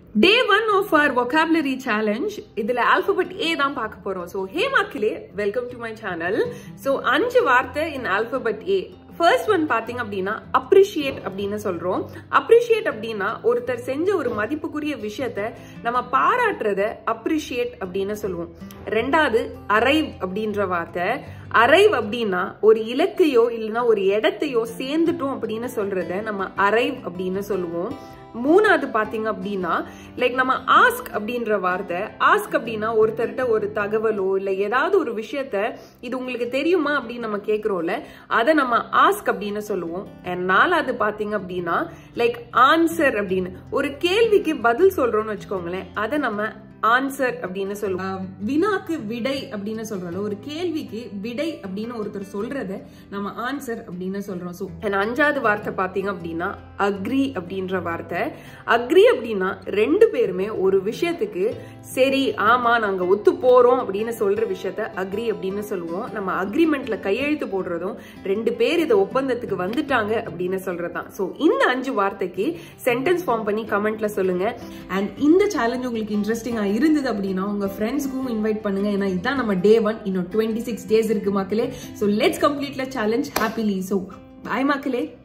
day one of our vocabulary challenge இதுல alphabet A தான் பார்க்க போறோம் ஸோ ஹே மக்களே welcome to my channel so அஞ்சு வார்த்தை in alphabet A first one பாத்தீங்க அப்படின்னா அப்ரிஷியேட் அப்படின்னு சொல்றோம் அப்ரிஷியேட் அப்படின்னா ஒருத்தர் செஞ்ச ஒரு மதிப்புக்குரிய விஷயத்த நம்ம பாராட்டுறத அப்ரிஷியேட் அப்படின்னு சொல்லுவோம் ரெண்டாவது அரைவ் அப்படின்ற வார்த்தை அரைவ் அப்படின்னா ஒரு இலக்கையோ இல்லைன்னா ஒரு இடத்தையோ சேர்ந்துட்டோம் அப்படின்னு சொல்றத நம்ம அரைவ் அப்படின்னு சொல்லுவோம் மூணாவது பாத்தீங்க அப்படின்னா லைக் நம்ம ஆஸ்க் அப்படின்ற வார்த்தை ஆஸ்க் அப்படின்னா ஒருத்தர்கிட்ட ஒரு தகவலோ இல்ல ஏதாவது ஒரு விஷயத்த இது உங்களுக்கு தெரியுமா அப்படின்னு நம்ம கேக்குறோம்ல அதை நம்ம ஆஸ்க் அப்படின்னு சொல்லுவோம் And நாலாவது பாத்தீங்க அப்படின்னா லைக் ஆன்சர் அப்படின்னு ஒரு கேள்விக்கு பதில் சொல்றோம்னு வச்சுக்கோங்களேன் அதை நம்ம ஆன்சர் அப்படின்னு சொல்லுவோம் வினாக்கு விடை அப்படின்னு சொல்றோம்ல ஒரு கேள்விக்கு விடை அப்படின்னு ஒருத்தர் சொல்றத நம்ம ஆன்சர் அப்படின்னு சொல்றோம் ஸோ அஞ்சாவது வார்த்தை பாத்தீங்க அப்படின்னா அக்ரி அப்படின்ற வார்த்தை அக்ரி அப்படின்னா ரெண்டு பேருமே ஒரு விஷயத்துக்கு சரி ஆமா நாங்க ஒத்து போறோம் அப்படின்னு சொல்ற விஷயத்த அக்ரி அப்படின்னு சொல்லுவோம் நம்ம அக்ரிமெண்ட்ல கையெழுத்து போடுறதும் ரெண்டு பேர் இதை ஒப்பந்தத்துக்கு வந்துட்டாங்க அப்படின்னு சொல்றதுதான் ஸோ இந்த அஞ்சு வார்த்தைக்கு சென்டென்ஸ் ஃபார்ம் பண்ணி கமெண்ட்ல சொல்லுங்க அண்ட் இந்த சேலஞ்ச் உங்களுக்கு இன்ட்ரெஸ்டிங்கா இருந்தது அப்படின்னா உங்க ஃப்ரெண்ட்ஸ்க்கும் இன்வைட் பண்ணுங்க ஏன்னா இதுதான் நம்ம டே ஒன் இன்னும் டுவெண்ட்டி சிக்ஸ் டேஸ் இருக்கு மக்களே ஸோ லெட்ஸ் கம்ப்ளீட்ல சேலஞ்ச் ஹாப்பிலி ஸோ பாய் மக்களே